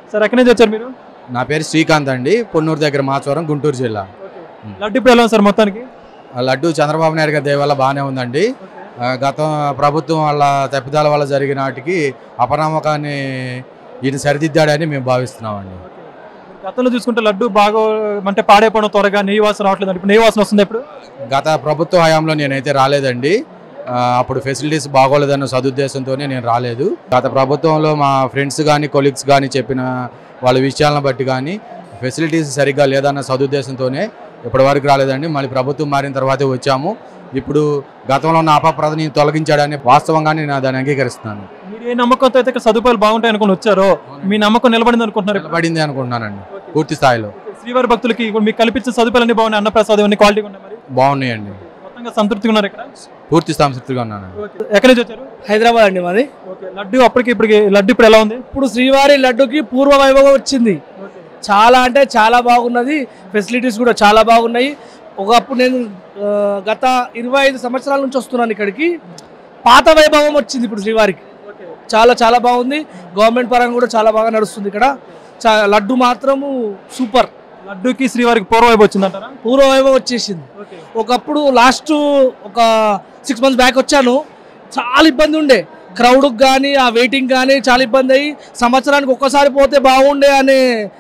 Sir ఎక్కడి నుంచి వచ్చారు మీరు నా పేరు శ్రీకాంత్ అండి పొన్నూరు దగ్గర మాచవరం గుంటూరు జిల్లా లడ్డు ఇప్పుడు ఎలా ఉంది సార్ మొత్తానికి ఆ లడ్డు చంద్రబాబు నాయుడు గారి దయ వల్ల బాగానే ఉందండి ఆ, గత ప్రభుత్వం వల్ల తప్పిదాల వల్ల జరిగిన వాటికి అపనమ్మకాన్ని ఈయన సరిదిద్దాడని మేము భావిస్తున్నామండి గతంలో చూసుకుంటే లడ్డు బాగా అంటే పాడైపోవడం త్వరగా నెయ్యి వాసన రావట్లేదు ఇప్పుడు నెయ్యి వాసన వస్తుంది ఇప్పుడు గత ప్రభుత్వ హయాంలో నేనైతే రాలేదండి ఆ, అప్పుడు ఫెసిలిటీస్ బాగోలేదన్న సదుద్దేశంతోనే నేను రాలేదు గత ప్రభుత్వంలో మా ఫ్రెండ్స్ కానీ కొలీగ్స్ కానీ చెప్పిన వాళ్ళ విషయాలను బట్టి కానీ ఫెసిలిటీస్ సరిగ్గా లేదన్న సదుద్దేశంతోనే ఇప్పటి వరకు రాలేదండి మళ్ళీ ప్రభుత్వం మారిన తర్వాతే వచ్చాము ఇప్పుడు గతంలో ఉన్న అపప్రదని తొలగించాడని వాస్తవంగానే నేను దాన్ని అంగీకరిస్తున్నాను మీరు ఏ నమ్మకంతో అయితే ఇక్కడ సదుపాయాలు బాగుంటాయి అనుకుని వచ్చారో మీ నమ్మకం నిలబడింది అనుకుంటున్నారు ఇప్పుడు? నిలబడింది అనుకుంటున్నానండి పూర్తి స్థాయిలో శ్రీవారి భక్తులకి ఇప్పుడు మీకు కల్పించిన సదుపాయాలన్నీ బాగున్నాయి అన్నప్రసాదం అన్ని క్వాలిటీ ఉన్నాయి మరి బాగున్నాయండి మొత్తంగా సంతృప్తిగా ఉన్నారు ఇక్కడ పూర్తి సంతృప్తిగా ఉన్నానండి ఎక్కడి నుంచి వచ్చారు హైదరాబాద్ అండి మాది ఓకే లడ్డు అప్పటికి ఇప్పటికి లడ్డు ఇప్పుడు ఎలా ఉంది ఇప్పుడు శ్రీవారి లడ్డుకి పూర్వ వైభవం వచ్చింది చాలా అంటే చాలా బాగున్నది ఫెసిలిటీస్ కూడా చాలా బాగున్నాయి ఒకప్పుడు నేను ఆ, గత ఇరవై ఐదు సంవత్సరాల నుంచి వస్తున్నాను ఇక్కడికి పాత వైభవం వచ్చింది ఇప్పుడు శ్రీవారికి చాలా చాలా బాగుంది గవర్నమెంట్ పరంగా కూడా చాలా బాగా నడుస్తుంది ఇక్కడ చా- లడ్డు మాత్రము సూపర్ లడ్డుకి శ్రీవారికి పూర్వ వైపు వచ్చిందంటారా పూర్వ వైభవం వచ్చేసింది ఒకప్పుడు లాస్ట్ ఒక సిక్స్ మంత్స్ బ్యాక్ వచ్చాను చాలా ఇబ్బంది ఉండే క్రౌడ్కి కానీ ఆ వెయిటింగ్ కానీ చాలా ఇబ్బంది అయ్యి సంవత్సరానికి ఒక్కసారి పోతే బాగుండే అనే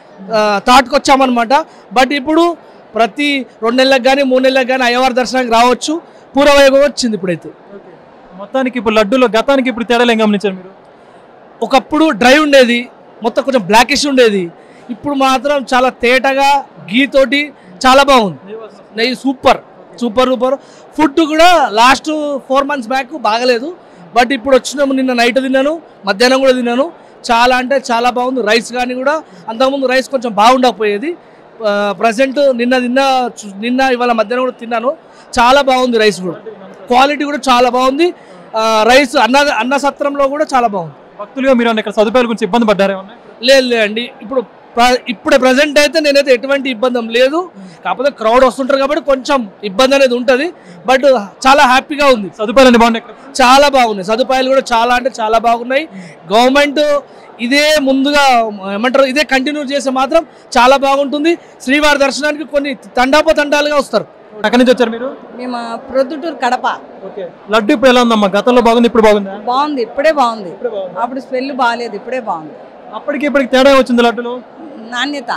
థాట్కి వచ్చామన్నమాట బట్ ఇప్పుడు ప్రతి రెండు నెలలకు కానీ మూడు నెలలకు కానీ అయ్యవారి దర్శనానికి రావచ్చు పూర్వ వైభవం వచ్చింది ఇప్పుడైతే మొత్తానికి ఇప్పుడు లడ్డులో గతానికి ఇప్పుడు తేడాలు ఏం గమనించారు మీరు ఒకప్పుడు డ్రై ఉండేది మొత్తం కొంచెం బ్లాకిష్ ఉండేది ఇప్పుడు మాత్రం చాలా తేటగా గీ తోటి చాలా బాగుంది నెయ్యి సూపర్ సూపర్ సూపర్ ఫుడ్ కూడా లాస్ట్ ఫోర్ మంత్స్ బ్యాక్ బాగలేదు బట్ ఇప్పుడు వచ్చినాము నిన్న నైట్ తిన్నాను మధ్యాహ్నం కూడా తిన్నాను చాలా అంటే చాలా బాగుంది రైస్ కానీ కూడా అంతకుముందు రైస్ కొంచెం బాగుండకపోయేది ప్రజెంట్ నిన్న తిన్న చు- నిన్న ఇవాళ మధ్యాహ్నం కూడా తిన్నాను చాలా బాగుంది రైస్ కూడా క్వాలిటీ కూడా చాలా బాగుంది ఆ, రైస్ అన్న అన్న సత్రంలో కూడా చాలా బాగుంది భక్తులుగా మీరు ఏమన్నా ఇక్కడ సదుపాయాల గురించి ఇబ్బంది పడ్డారేమన్నా లేదు లేదండి ఇప్పుడు ప్ర- ఇప్పుడే ప్రజెంట్ అయితే నేనైతే ఎటువంటి ఇబ్బంది లేదు కాకపోతే క్రౌడ్ వస్తుంటారు కాబట్టి కొంచెం ఇబ్బంది అనేది ఉంటుంది బట్ చాలా హ్యాపీగా ఉంది సదుపాయాలు అన్ని బాగున్నాయి ఇక్కడ చాలా బాగున్నాయి సదుపాయాలు కూడా చాలా అంటే చాలా బాగున్నాయి గవర్నమెంట్ ఇదే ముందుగా ఏమంటారు ఇదే కంటిన్యూ చేస్తే మాత్రం చాలా బాగుంటుంది శ్రీవారి దర్శనానికి కొన్ని తండాపోతండాలుగా వస్తారు ఎక్కడి నుంచి వచ్చారు మీరు మేము ప్రొద్దుటూరు కడప ఓకే లడ్డు ఇప్పుడు ఎలా ఉందమ్మా గతంలో బాగుంది ఇప్పుడు బాగుందా బాగుంది ఇప్పుడే బాగుంది అప్పుడు స్మెల్ బాగాలేదు ఇప్పుడే బాగుంది అప్పటికి ఇప్పటికి తేడా వచ్చింది లడ్డులో నాణ్యత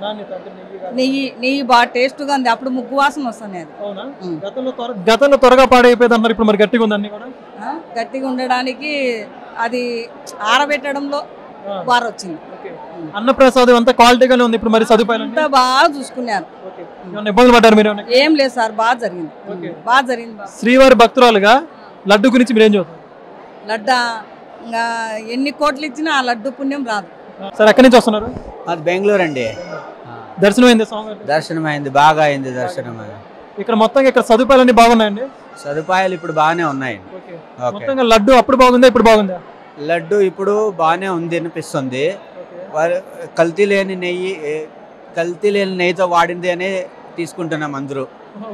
నెయ్యి నెయ్యి బాగా టేస్ట్గా ఉంది అప్పుడు ముగ్గు వాసన వస్తుంది అది అవునా ఉమ్. గతంలో త్వర గతంలో త్వరగా పాడైపోయేది అన్నారు ఇప్పుడు మరి గట్టిగా ఉంది అన్ని కూడా ఆ, గట్టిగా ఉండడానికి అది ఆరబెట్టడంలో బాగా వచ్చింది అన్నప్రసాదం అంతా క్వాలిటీగానే ఉంది ఇప్పుడు మరి సదుపాయాలు అంతా బాగా చూసుకున్నారు ఏమన్నా ఇబ్బందులు పడ్డారు మీరు ఏమన్నా? ఏం లేదు సార్ బాగా జరిగింది ఓకే. బాగా జరిగింది బాగా. శ్రీవారి భక్తురాలుగా లడ్డు గురించి మీరు ఏం చెబుతారు లడ్డా ఇంకా ఎన్ని కోట్లు ఇచ్చినా ఆ లడ్డు పుణ్యం రాదు సార్ ఎక్కడి నుంచి వస్తున్నారు అది బెంగళూరు అండి దర్శనం అయింది స్వామివారి దర్శనం అయింది బాగా అయింది దర్శనం ఇక్కడ మొత్తంగా ఇక్కడ సదుపాయాలన్నీ బాగున్నాయండి సదుపాయాలు ఇప్పుడు బాగానే ఉన్నాయి ఓకే మొత్తంగా లడ్డు అప్పుడు బాగుందా ఇప్పుడు బాగుందా లడ్డు ఇప్పుడు బాగానే ఉంది అనిపిస్తుంది వారు కల్తీ లేని నెయ్యి ఏ, కల్తీ లేని నెయ్యితో వాడింది అనే తీసుకుంటున్నాం అందరూ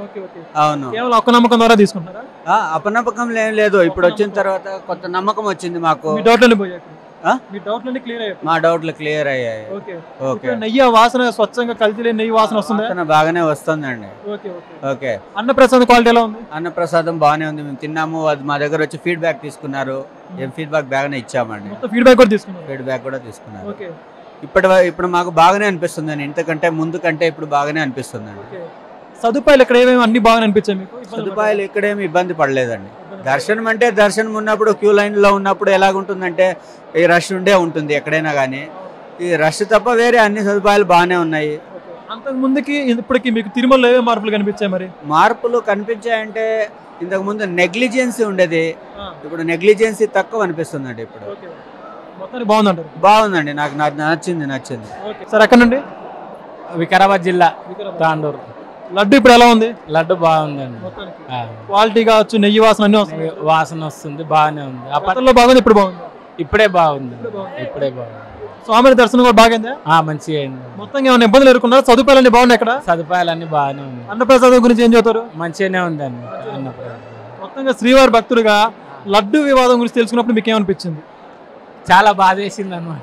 అవును కేవలం ఒక్క నమ్మకం ద్వారా తీసుకుంటారా ఆ, అపనమ్మకం ఏం లేదు ఇప్పుడు వచ్చిన తర్వాత కొత్త నమ్మకం వచ్చింది మాకు మీ డౌట్లన్నీ పోయాయి ఆ? మీ డౌట్లన్నీ క్లియర్ అయ్యాయి మా డౌట్లు క్లియర్ అయ్యాయి ఓకే ఓకే ఇప్పుడు నెయ్యి ఆ వాసన స్వచ్ఛంగా కల్తీ లేని నెయ్యి వాసన వస్తుందా వాసన బాగానే వస్తుందండి ఓకే ఓకే ఓకే అన్నప్రసాదం క్వాలిటీ ఎలా ఉంది అన్నప్రసాదం బాగానే ఉంది మేము తిన్నాము అది మా దగ్గర వచ్చి ఫీడ్బ్యాక్ తీసుకున్నారు ఏం ఫీడ్బ్యాక్ బాగానే ఇచ్చామండి మొత్తం ఫీడ్బ్యాక్ కూడా తీసుకున్నారు ఫీడ్బ్యాక్ కూడా తీసుకున్నారు ఓకే ఇప్పటి వ- ఇప్పుడు మాకు బాగానే అనిపిస్తుంది అండి ఇంతకంటే ముందు కంటే ఇప్పుడు బాగానే అనిపిస్తుంది అండి ఓకే సదుపాయాలు ఇక్కడ ఏమేమి అన్ని బాగా అనిపించాయి మీకు ఇబ్బంది సదుపాయాలు ఇక్కడేమి ఇబ్బంది పడలేదండి దర్శనం అంటే దర్శనం ఉన్నప్పుడు క్యూ లైన్లో ఉన్నప్పుడు ఎలాగుంటుందంటే ఈ రష్ ఉండే ఉంటుంది ఎక్కడైనా కానీ ఈ రష్ తప్ప వేరే అన్ని సదుపాయాలు బాగానే ఉన్నాయి ఓకే. అంతకు ముందుకి ఇప్పటికి మీకు తిరుమలలో ఏమేమి మార్పులు కనిపించాయి మరి మార్పులు కనిపించాయంటే ఇంతకు ముందు నెగ్లిజెన్సీ ఉండేది ఇప్పుడు నెగ్లిజెన్సీ తక్కువ అనిపిస్తుందండి ఇప్పుడు ఓకే మొత్తానికి బాగుందంటారు బాగుందండి నాకు నాకు నచ్చింది నచ్చింది ఓకే సార్ ఎక్కడ నుండి వికారాబాద్ జిల్లా తాండూరు లడ్డు ఇప్పుడు ఎలా ఉంది లడ్డు బాగుందండి ఆ, క్వాలిటీ కావచ్చు నెయ్యి వాసన అన్ని వస్తుంది వాసన వస్తుంది బాగానే ఉంది అప్ప- గతంలో బాగుంది ఇప్పుడు బాగుంది ఇప్పుడే బాగుంది ఇప్పుడే బాగుంది స్వామి దర్శనం కూడా బాగైందా ఆ, మంచిగా అయింది మొత్తంగా ఏమైనా ఇబ్బందులు ఎదుర్కొన్నారా సదుపాయాలు అన్ని బాగున్నాయి ఇక్కడ సదుపాయాలన్నీ బాగానే ఉంది అన్నప్రసాదం గురించి ఏం చెబుతారు మంచిగానే ఉందండి అన్నప్రసాదం మొత్తంగా శ్రీవారి భక్తుడిగా లడ్డు వివాదం గురించి తెలుసుకున్నప్పుడు మీకు ఏమనిపించింది చాలా బాధ వేసింది అనమాట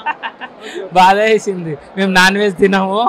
బాధ వేసింది మేము నాన్ వెజ్ తినము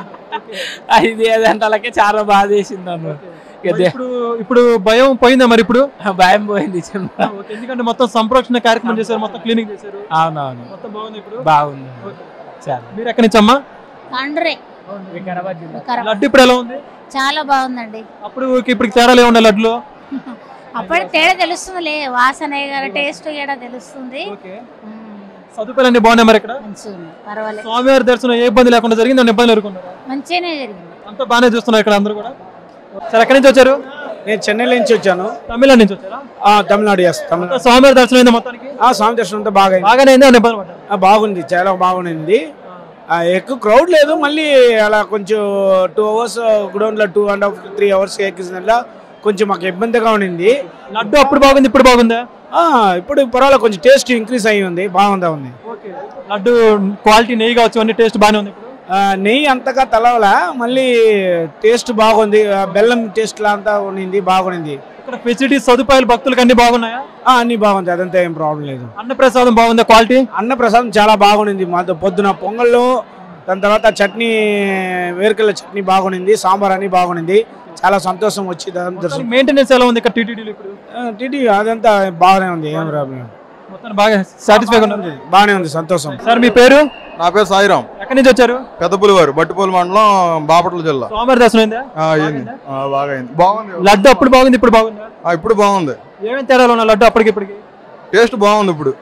ఇది ఏదంటే అలాగే చాలా బాధ వేసింది అనమాట మరి ఇప్పుడు ఇప్పుడు భయం పోయిందా మరి ఇప్పుడు భయం పోయింది చిన్న ఓకే, ఎందుకంటే మొత్తం సంరక్షణ కార్యక్రమం చేశారు మొత్తం క్లీనింగ్ చేశారు అవునవును మొత్తం బాగుంది ఇప్పుడు బాగుంది చాలా మీరు ఎక్కడి నుంచి అమ్మా కండ్రే వికారాబాద్ జిల్లా వికారాబాద్. లడ్డు ఇప్పుడు ఎలా ఉంది చాలా బాగుందండి అప్పుడు ఇప్పుడు తేడాలు ఏమన్నా లడ్డులో అప్పుడే తేడా తెలుస్తుందిలే వాసన గల టేస్ట్ కూడా తెలుస్తుంది ఓకే మ్మ్. సదుపాయాలు అన్ని బాగున్నాయి మరి ఇక్కడ మంచిగా ఉంది పర్వాలేదు స్వామివారి దర్శనం ఏ ఇబ్బంది లేకుండా జరిగింది ఏమైనా ఇబ్బందులు ఎదుర్కొన్నారా మంచిగానే జరిగింది అంతా బాగానే చూస్తున్నారు ఇక్కడ అందరూ కూడా సరే ఎక్కడి నుంచి వచ్చారు నేను చెన్నై నుంచి వచ్చాను తమిళనాడు నుంచి వచ్చారా ఆ, తమిళనాడు ఎస్ తమిళనాడు అంతా స్వామివారి దర్శనం అయింది మొత్తానికి ఆ స్వామి దర్శనం అంతా బాగా అయింది. బాగానే అయింది ఏమైనా ఇబ్బంది పడ్డారు ఆ, బాగుంది చాలా బాగుంది ఆ, ఎక్కువ క్రౌడ్ లేదు మళ్ళీ అలా కొంచెం టూ అవర్స్ గ్రౌండ్లో two and half three hours ఎక్కించిన కొంచెం మాకు ఇబ్బందిగా ఉండింది లడ్డు అప్పుడు బాగుంది ఇప్పుడు బాగుందా ఆ, ఇప్పుడు పర్వాలేదు కొంచెం టేస్ట్ ఇంక్రీజ్ అయ్యి ఉంది బాగుందా ఉంది లడ్డు క్వాలిటీ నెయ్యి కావచ్చు అన్ని టేస్ట్ బాగానే ఉంది ఇప్పుడు ఆ, నెయ్యి అంతగా తలవలా మళ్ళీ టేస్ట్ బాగుంది ఆ, బెల్లం టేస్ట్ లా అంతా ఉండింది బాగుంది ఇక్కడ ఫెసిలిటీస్ సదుపాయాలు భక్తులకు అన్ని బాగున్నాయా అన్ని బాగుంది అదంతా ఏం ప్రాబ్లం లేదు అన్నప్రసాదం బాగుందా క్వాలిటీ అన్న ప్రసాదం చాలా బాగుండింది మాతో పొద్దున పొంగల్లో దాని తర్వాత చట్నీ వేరుకల చట్నీ బాగుండింది సాంబార్ అని బాగుండింది చాలా సంతోషం వచ్చి దాని దర్శనం మెయింటెనెన్స్ ఎలా ఉంది ఇక్కడ టీటీడీలో ఇప్పుడు టీటీ అదంతా బాగానే ఉంది ఏం ప్రాబ్లం మొత్తం బాగా సాటిస్ఫై ఉన్నారు బాగానే ఉంది సంతోషం సార్ మీ పేరు నా పేరు సాయిరాం ఎక్కడి నుంచి వచ్చారు పెద్దపులివారు బట్టిపూలి మండలం బాపట్ల జిల్లా స్వామివారి దర్శనం అయిందా ఆ, అయింది ఆ, బాగా అయింది బాగుంది లడ్డు అప్పుడు బాగుంది ఇప్పుడు బాగుందా ఆ, ఇప్పుడు బాగుంది ఏమేమి తేడాలు ఉన్నాయి లడ్డు అప్పటికి ఇప్పటికి టేస్ట్ బాగుంది ఇప్పుడు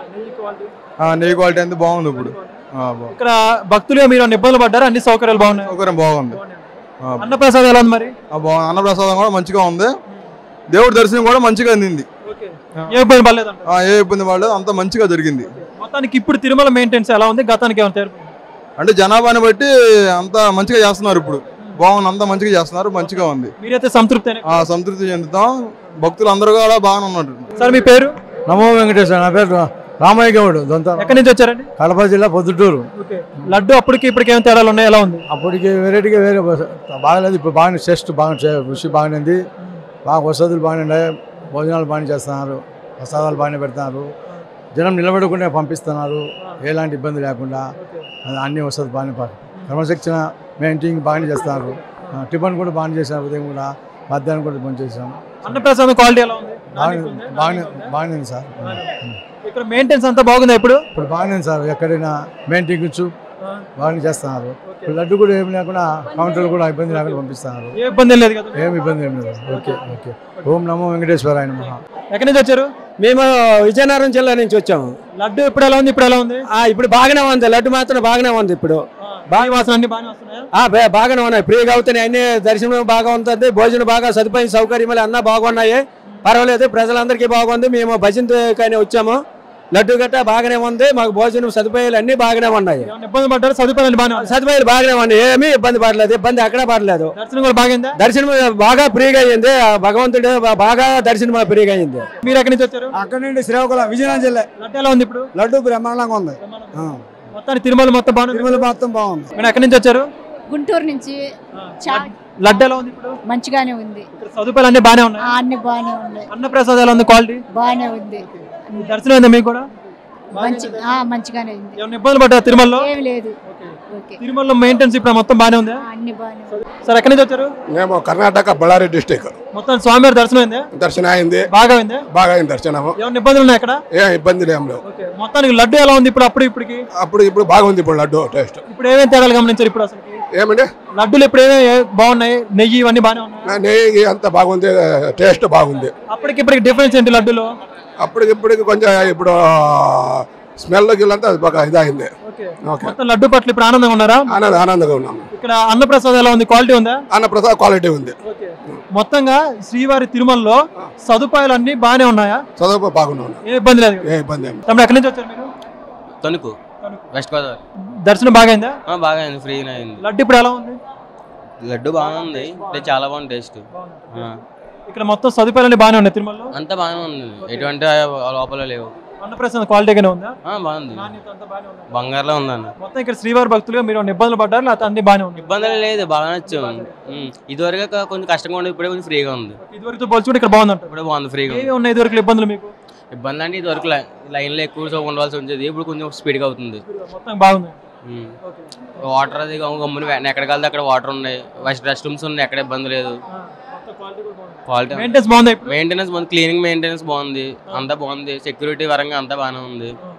ఆ, నెయ్యి క్వాలిటీ అంతా బాగుంది ఇప్పుడు ఆ, బాగుంది. ఇక్కడ భక్తులుగా మీరు అన్ని ఇబ్బందులు పడ్డారు అన్ని సౌకర్యాలు బాగున్నాయి సౌకర్యం బాగుంది ఆ, అన్నప్రసాదం ఎలా ఉంది మరి ఆ, బాగుంది అన్నప్రసాదం కూడా మంచిగా ఉంది దేవుడి దర్శనం కూడా మంచిగా అందింది ఏ ఇబ్బంది పడలేదు ఆ, ఏ ఇబ్బంది పడలేదు అంత మంచిగా జరిగింది మొత్తానికి ఇప్పుడు తిరుమల మెయింటెనెన్స్ ఎలా ఉంది గతానికి ఏమైనా తేడా ఉందా? అంటే జనాభాని బట్టి అంత మంచిగా చేస్తున్నారు ఇప్పుడు బాగుంది అంతా మంచిగా చేస్తున్నారు మంచిగా ఉంది మీరైతే సంతృప్తి ఆ సంతృప్తి చెందుతాం భక్తులు అందరూ కూడా బాగానే ఉన్నారు సార్ మీ పేరు నమో వెంకటేశ్వర నా పేరు రామయ్య గౌడ్ దొంత ఎక్కడి నుంచి వచ్చారండి కడప జిల్లా పొద్దుటూరు లడ్డు అప్పటికి ఇప్పటికి ఏమైనా తేడాలు ఉన్నాయి ఎలా ఉంది అప్పటికి వెరైటీగా వేరే బస్- బాగాలేదు ఇప్పుడు బాగానే టేస్ట్ బాగా చే- రుచి బాగానే ఉంది బాగా వసతులు బాగానే ఉన్నాయి భోజనాలు బాగానే చేస్తున్నారు ప్రసాదాలు బాగానే పెడుతున్నారు జనం నిలబడకుండా పంపిస్తున్నారు ఎలాంటి ఇబ్బంది లేకుండా అది అన్ని వసతులు బాగానే ప- క్రమశిక్షణ మెయింటైన్ బాగానే చేస్తున్నారు ఆ, టిఫిన్ కూడా బాగానే చేశారు ఉదయం కూడా మధ్యాహ్నం కూడా భోజనం చేసాం అన్నప్రసాదం క్వాలిటీ ఎలా ఉంది బాగానే బాగానే బాగానే ఉంది సార్ ఇక్కడ మెయింటెనెన్స్ అంతా బాగుందా ఇప్పుడు ఇప్పుడు బాగానే ఉంది సార్ ఎక్కడైనా మెయింటైన్ బాగానే చేస్తున్నారు ఇప్పుడు లడ్డు కూడా ఏమి లేకుండా కౌంటర్లు కూడా ఇబ్బంది లేకుండా పంపిస్తున్నారు ఏ ఇబ్బంది లేదు కదా ఏమి ఇబ్బంది ఏం లేదు ఓకే ఓకే ఓం నమో వెంకటేశ్వరాయ నమః ఎక్కడి నుంచి వచ్చారు మేము విజయనగరం జిల్లా నుంచి వచ్చాము లడ్డు ఇప్పుడు ఎలా ఉంది ఇప్పుడు ఎలా ఉంది ఆ, ఇప్పుడు బాగానే ఉంది లడ్డు మాత్రం బాగానే ఉంది ఇప్పుడు బాగా వాసన అన్ని బాగానే వస్తున్నాయా ఆ, బా- బాగానే ఉన్నాయి ఫ్రీగా అవుతున్నాయి అన్ని దర్శనం బాగా ఉంటుంది భోజనం బాగా సదుపాయం సౌకర్యములు అన్నా బాగున్నాయి పర్వాలేదు ప్రజలందరికీ బాగుంది మేము భజనకైనా వచ్చాము లడ్డు గట్ట బాగానే ఉంది మాకు భోజనం సదుపాయాలు అన్ని బాగానే ఉన్నాయి ఏమైనా ఇబ్బంది పడ్డారు సదుపాయాలు బాగానే ఉన్నాయి సదుపాయాలు బాగానే ఉన్నాయి ఏమీ ఇబ్బంది పడలేదు ఇబ్బంది అక్కడ పడలేదు దర్శనం కూడా బాగైందా దర్శనం బాగా ఫ్రీగా అయింది ఆ భగవంతుడు బా- బాగా దర్శనం ఫ్రీగా అయింది మీరు ఎక్కడి నుంచి వచ్చారు అక్కడ నుండి శ్రీకాకుళం విజయనగరం జిల్లా లడ్డు ఎలా ఉంది ఇప్పుడు లడ్డు బ్రహ్మాండంగా ఉంది మొత్తానికి తిరుమల మొత్తం బాగానే తిరుమల మొత్తం బాగుంది మీరు ఎక్కడి నుంచి వచ్చారు గుంటూరు నుంచి చా- లడ్డు ఎలా ఉంది ఇప్పుడు మంచిగానే ఉంది ఇక్కడ సదుపాయాలు అన్ని బాగానే ఉన్నాయి ఆ, అన్ని బాగానే ఉన్నాయి అన్నప్రసాదం ఎలా ఉంది క్వాలిటీ బాగానే ఉంది దర్శనం అయిందా మీకు కూడా మంచి ఆ, మంచిగానే ఉంది ఏమైనా ఇబ్బందులు పడ్డారు తిరుమలలో ఏమి లేదు ఓకే తిరుమలలో మెయింటెనెన్స్ ఇప్పుడు మొత్తం బాగానే ఉందా ఆ, అన్ని బాగానే ఉంది. సార్ ఎక్కడి నుంచి వచ్చారు మేము కర్ణాటక బళ్ళారి డిస్టిక్ మొత్తం స్వామివారి దర్శనం అయిందా దర్శనం అయింది బాగా అయిందా బాగా అయింది దర్శనము ఏమైనా ఇబ్బందులు ఉన్నాయి అక్కడ ఏ ఇబ్బంది ఏం లేవు మొత్తానికి లడ్డు ఎలా ఉంది ఇప్పుడు అప్పుడు ఇప్పటికి అప్పుడు ఇప్పుడు బాగుంది ఇప్పుడు లడ్డు టేస్ట్ ఇప్పుడు ఏమేమి తేడాలు గమనించారు ఇప్పుడు అసలు ఏమండి లడ్డూలు ఇప్పుడు ఏమేమి బాగున్నాయి నెయ్యి ఇవన్నీ బాగానే ఉన్నాయి నా నెయ్యి అంత బాగుంది టేస్ట్ బాగుంది అప్పటికి ఇప్పటికి డిఫరెన్స్ ఏంటి లడ్డూలో అప్పటికి ఇప్పటికి కొంచెం ఇప్పుడు స్మెల్ గిల్లంతా బాగా ఇదైంది ఓకే మొత్తం లడ్డు పట్ల ఇప్పుడు ఆనందంగా ఉన్నారా ఆనంద ఆనందంగా ఉన్నాము ఇక్కడ అన్నప్రసాదం ఎలా ఉంది క్వాలిటీ ఉందా అన్నప్రసాద్ క్వాలిటీ ఉంది మొత్తంగా శ్రీవారి తిరుమలలో సదుపాయాలు అన్ని బాగానే ఉన్నాయా చదువు బాగున్నాను ఏ ఇబ్బంది లేదు ఏ ఇబ్బంది ఏం తమ్ముడు ఎక్కడి నుంచి వచ్చారు మీరు తణుకు వెస్ట్ గోదావరి దర్శనం బాగా అయిందా ఆ, బాగా అయింది ఫ్రీగా అయింది లడ్డు ఇప్పుడు ఎలా ఉంది లడ్డు బాగానే ఉంది అంటే చాలా బాగుంది టేస్ట్ ఆ. ఇక్కడ మొత్తం సదుపాయాలు అన్ని బాగానే ఉన్నాయి తిరుమలలో అంతా బాగానే ఉంది ఎటువంటి లోపల లేవు అన్నప్రసాదం క్వాలిటీగానే ఉందా ఆ, బాగుంది బంగారులో ఉందన్న మొత్తం ఇక్కడ శ్రీవారి భక్తులుగా మీరు ఏమైనా ఇబ్బందులు పడ్డారు లేకపోతే అన్ని బాగానే ఉన్నాయి ఇబ్బందులు లేదు బాగా నచ్చాము ఉమ్. ఇదివరకు క- కొంచెం కష్టంగా ఉంది ఇప్పుడే కొంచెం ఫ్రీగా ఉంది ఇదివరకు పోల్చుకుంటే ఇక్కడ బాగుంది ఇప్పుడే బాగుంది ఫ్రీగా ఉంది ఏమి ఉన్నాయి ఇదివరకు ఇబ్బందులు మీకు ఇబ్బంది అంటే ఇది వరకు లై- లైన్లో ఎక్కువ సేపు ఉండవలసి వచ్చేది ఇప్పుడు కొంచెం స్పీడ్గా అవుతుంది మొత్తం బాగుంది ఉమ్. వాటర్ అది గమ్ము- గమ్మున వె- ఎక్కడికి వెళ్తే అక్కడ వాటర్ ఉన్నాయి వెస్ట్ రెస్ట్ రూమ్స్ ఉన్నాయి ఎక్కడ ఇబ్బంది లేదు క్వాలిటీ Maintenance బాగుందా ఇప్పుడు? మెయింటెనెన్స్ బాగుంది క్లీనింగ్ మెయింటెనెన్స్ బాగుంది అంతా బాగుంది సెక్యూరిటీ పరంగా అంతా బాగానే ఉంది